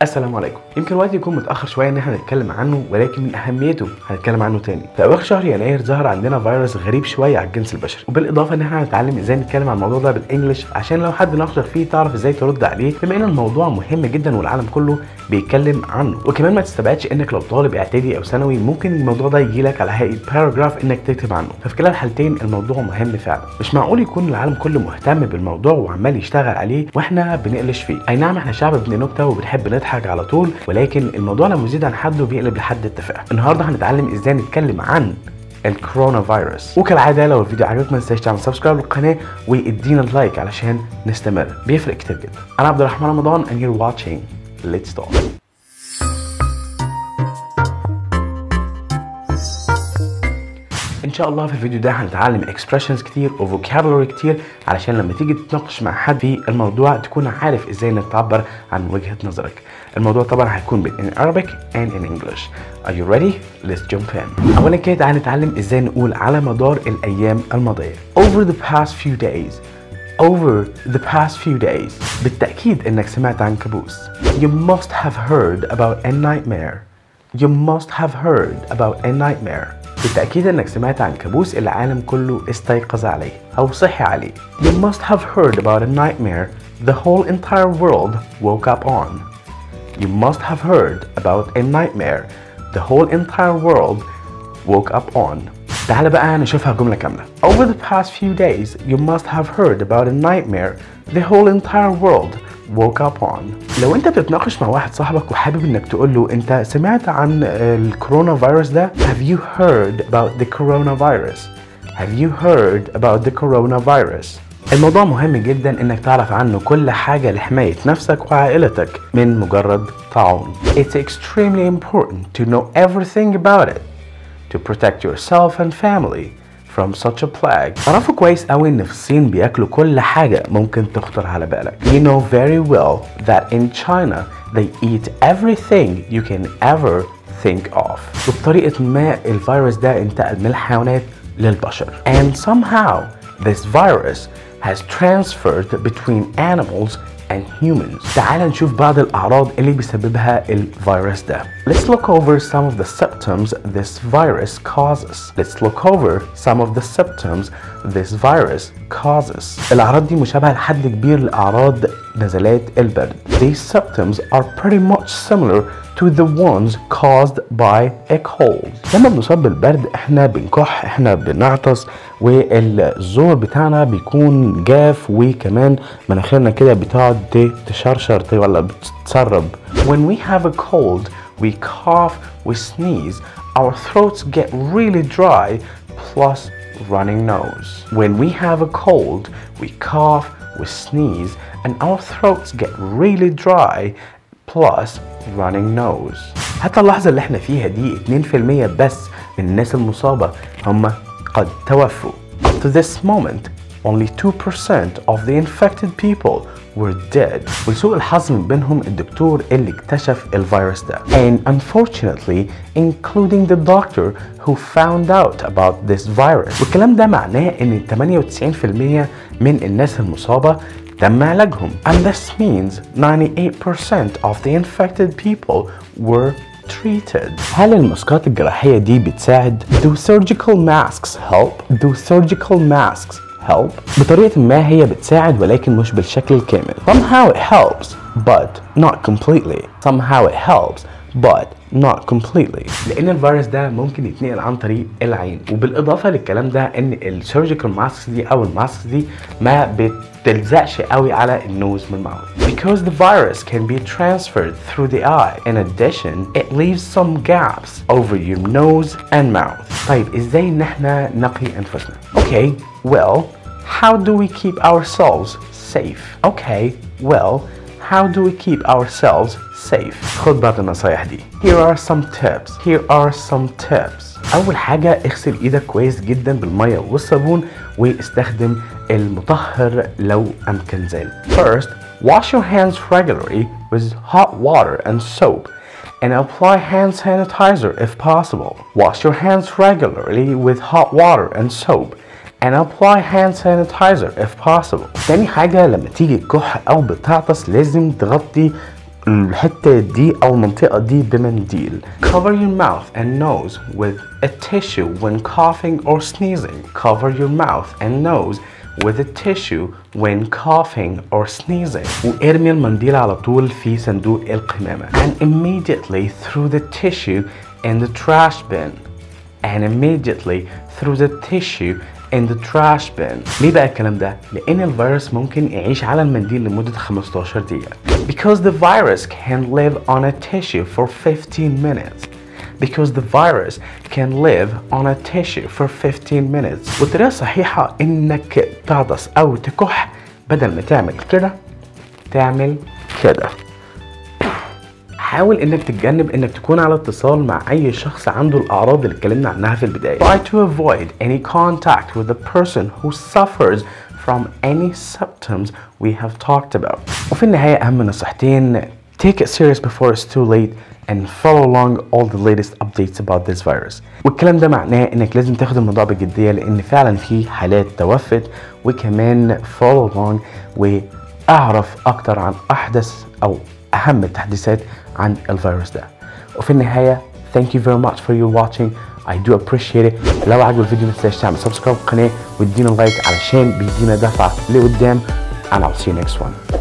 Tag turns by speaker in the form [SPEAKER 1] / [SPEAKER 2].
[SPEAKER 1] السلام عليكم يمكن الوقت يكون متاخر شويه ان احنا نتكلم عنه ولكن من اهميته هنتكلم عنه تاني في اواخر شهر يناير ظهر عندنا فيروس غريب شويه على الجنس البشري وبالاضافه ان احنا هنتعلم ازاي نتكلم عن الموضوع ده بالانجلش عشان لو حد ناقشك فيه تعرف ازاي ترد عليه بما ان الموضوع مهم جدا والعالم كله بيتكلم عنه وكمان ما تستبعدش انك لو طالب اعدادي او ثانوي ممكن الموضوع ده يجي لك على هيئه باراجراف انك تكتب عنه ففي كلا الحالتين الموضوع مهم فعلا مش معقول يكون العالم كله مهتم بالموضوع وعمال يشتغل عليه واحنا بنقلش فيه اي نعم احنا شعب ابن نكته وبنحب نضحك على طول ولكن الموضوع لما يزيد عن حده بيقلب لحد التفاهه النهارده هنتعلم ازاي نتكلم عن الكورونا فيروس وكالعاده لو الفيديو عجبك ما تنساش تعمل سبسكرايب للقناه وادينا لايك علشان نستمر بيفرق كتير جدا انا عبد الرحمن رمضان and you're watching let's talk ان شاء الله في الفيديو ده هنتعلم expressions كتير و vocabulary كتير علشان لما تيجي تتناقش مع حد في الموضوع تكون عارف ازاي انك تعبر عن وجهة نظرك الموضوع طبعا هيكون بين in Arabic and in English Are you ready? Let's jump in اولا كده تعالى نتعلم ازاي نقول على مدار الايام الماضية Over the past few days over the past few days بالتأكيد انك سمعت عن كابوس You must have heard about a nightmare You must have heard about a nightmare بالتأكيد انك سمعت عن كابوس العالم كله استيقظ عليه او صحي عليه You must have heard about a nightmare the whole entire world woke up on You must have heard about a nightmare the whole entire world woke up on تعال بقى نشوفها جملة كاملة Over the past few days you must have heard about a nightmare the whole entire world woke up on لو انت بتتناقش مع واحد صاحبك وحابب انك تقول له انت سمعت عن الكورونا فيروس ده Have you heard about the coronavirus Have you heard about the coronavirus الموضوع مهم جدا انك تعرف عنه كل حاجة لحماية نفسك وعائلتك من مجرد طاعون It's extremely important to know everything about it to protect yourself and family from such a plague. تعرفوا كويس قوي ان في الصين بياكلوا كل حاجة ممكن تخطر على بالك. You know very well that in China they eat everything you can ever think of. وبطريقة ما الفيروس ده انتقل من الحيوانات للبشر. And somehow this virus has transferred between animals and humans. تعال نشوف بعض الأعراض اللي بيسببها الفيروس ده. Let's look over some of the symptoms this virus causes. Let's look over some of the symptoms this virus causes. الأعراض دي مشابهة لحد كبير لأعراض نزلات البرد. These symptoms are pretty much similar to the ones caused by a cold. لما بنصاب بالبرد احنا بنكح احنا بنعطس والزور بتاعنا بيكون جاف وكمان مناخيرنا كده بتقعد تشرشر ولا بتتسرب. When we have a cold we cough, we sneeze, our throats get really dry, plus running nose. When we have a cold, we cough, we sneeze, and our throats get really dry, plus running nose. حتى اللحظة اللي احنا فيها دي 2% بس من الناس المصابة هم قد توفوا. Up to this moment, only 2% of the infected people were dead ولسوء الحظ من بينهم الدكتور اللي اكتشف الفيروس ده and unfortunately including the doctor who found out about this virus والكلام ده معناه ان 98% من الناس المصابة تم علاجهم and this means 98% of the infected people were treated هل الماسكات الجراحية دي بتساعد؟ Do surgical masks help? Do surgical masks help بطريقة ما هي بتساعد ولكن مش بالشكل الكامل somehow it helps but not completely somehow it helps but not completely لان الفيروس ده ممكن يتنقل عن طريق العين وبالاضافه للكلام ده ان السيرجيكال ماسكس دي او الماسكس دي ما بتلزقش قوي على النوز من الماوث because the virus can be transferred through the eye in addition it leaves some gaps over your nose and mouth طيب ازاي ان احنا نقي انفسنا okay well how do we keep ourselves safe okay well how do we keep ourselves safe خد بعض النصايح دي here are some tips here are some tips اول حاجة اغسل ايدك كويس جدا بالمية والصابون واستخدم المطهر لو امكن ذلك first wash your hands regularly with hot water and soap and apply hand sanitizer if possible wash your hands regularly with hot water and soap and apply hand sanitizer if possible تاني حاجة لما تيجي تكح أو بتعطس لازم تغطي الحتة دي أو المنطقة دي بمنديل cover your mouth and nose with a tissue when coughing or sneezing cover your mouth and nose with a tissue when coughing or sneezing وارمي المنديل على طول في صندوق القمامة and immediately throw the tissue in the trash bin and immediately through the tissue in the trash bin ليه بقى الكلام ده؟ لأن الفيروس ممكن يعيش على المنديل لمدة 15 دقيقة because the virus can live on a tissue for 15 minutes because the virus can live on a tissue for 15 minutes والطريقة الصحيحة إنك تعطس أو تكح بدل ما تعمل كده تعمل كده حاول انك تتجنب انك تكون على اتصال مع اي شخص عنده الاعراض اللي اتكلمنا عنها في البدايه. Try to avoid any contact with the person who suffers from any symptoms we have talked about. وفي النهايه اهم نصيحتين take it serious before it's too late and follow along all the latest updates about this virus. والكلام ده معناه انك لازم تاخد الموضوع بجديه لان فعلا في حالات توفت وكمان follow along واعرف اكتر عن احدث او اهم التحديثات عن الفيروس ده وفي النهاية thank you very much for your watching I do appreciate it لو عجبك الفيديو ما تنساش تعمل سبسكرايب القناة وادينا لايك علشان بيدينا دفعة لقدام and I'll see you next one